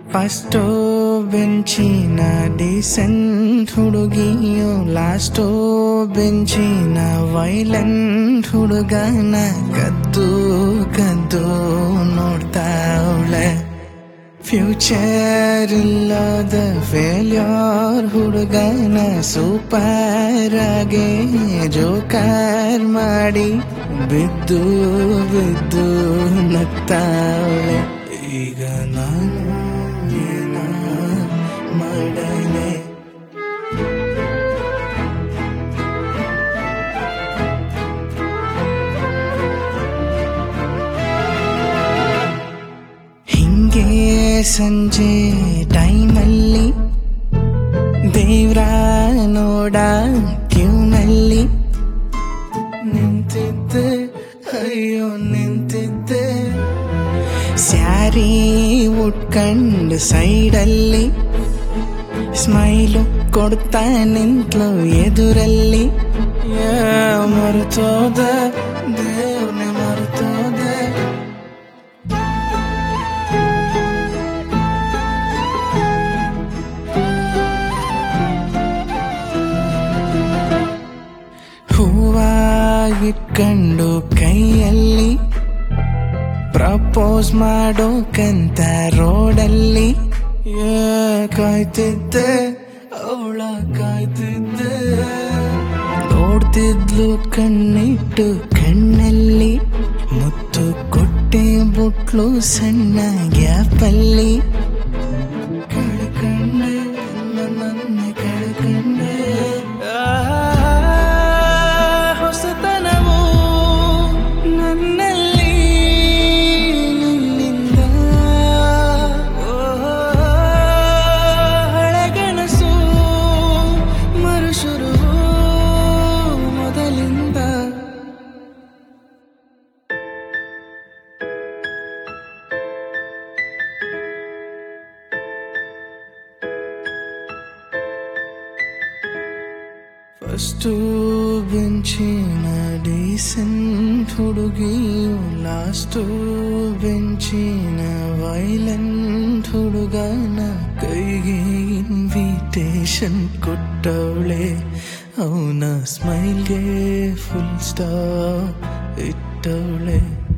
ಫಸ್ಟೋ ಬೆಂಚಿನ decent ಹುಡುಗಿಯು ಲಾಸ್ಟೋ ಬೆಂಚಿನ violent ಹುಡುಗನ ಕದ್ದು ಕದ್ದು ನೋಡ್ತಾವಳೆ ಫ್ಯೂಚರ್ ಇಲ್ಲದ ಫೇಲ್ಯೂರ್ ಹುಡುಗನ ಸೂಪರ್ ಆಗಿ ಜೋಕರ್ ಮಾಡಿ ಬಿದ್ದು ಬಿದ್ದು ನಗ್ತಾವಳೆ ಈಗ ನಾನು ಏನ ಮಾಡಲೆ ಹಿಂಗೆ ಸಂಜೆ ಟೈಮಲ್ಲಿ ದೇವ್ರ ನೋಡ ಕ್ಯೂನಲ್ಲಿ ನಿಂತಿದ್ದೆ ಅಯ್ಯೋ ನಿಂತಿದ್ದೆ ಸ್ಯಾರಿ ಉಟ್ಕಂಡು ಸೈಡಲ್ಲಿ ಸ್ಮೈಲು ಕೊಡ್ತಾ ನಿಂತ್ಲು ಎದುರಲ್ಲಿ ಯಾ, ಮರೆತೋದ ದೇವ್ರನ್ನೇ ಮರೆತೋದೆ ಹೂವ ಇಟ್ಕೊಂಡು ಕೈಯಲ್ಲಿ ಪ್ರಪೋಸ್ ಮಾಡೋಕಂತ ರೋಡಲ್ಲಿ ಯಾ, ಕಾಯ್ತಿದ್ದೆ ಅವಳ ಕಾಯ್ತಿದ್ದೆ ನೋಡ್ತಿದ್ಲು ಕಣ್ಣಿಟ್ಟು ಕಣ್ಣಲ್ಲಿ ಮುತ್ತು ಕೊಟ್ಟೆ ಬುಟ್ಲು ಸಣ್ಣ ಗ್ಯಾಪಲ್ಲಿ ಕಳ್ಕಂಡೆ ನನ್ನ ಕಳ್ಕಂಡೆ ಹೊಸತನವು ನನ್ನಲ್ಲಿ ನಿನ್ನಿಂದ ಓ, ಹಳೆಗನಸು ಮರುಶುರು ಮೊದಲಿಂದ ಫಸ್ಟು ಬೆಂಚಿನ ಡೀಸೆಂಟ್ ಹುಡುಗಿಯು ಲಾಸ್ಟು ಬೆಂಚಿನ ವೈಲೆಂಟ್ ಹುಡುಗನ ಕೈಗೆ ಇನ್ವಿಟೇಷನ್ ಕೊಟ್ಟವಳೆ ಅವನ ಸ್ಮೈಲ್ಗೆ ಫುಲ್ ಸ್ಟಾಪ್ ಇಟ್ಟವಳೆ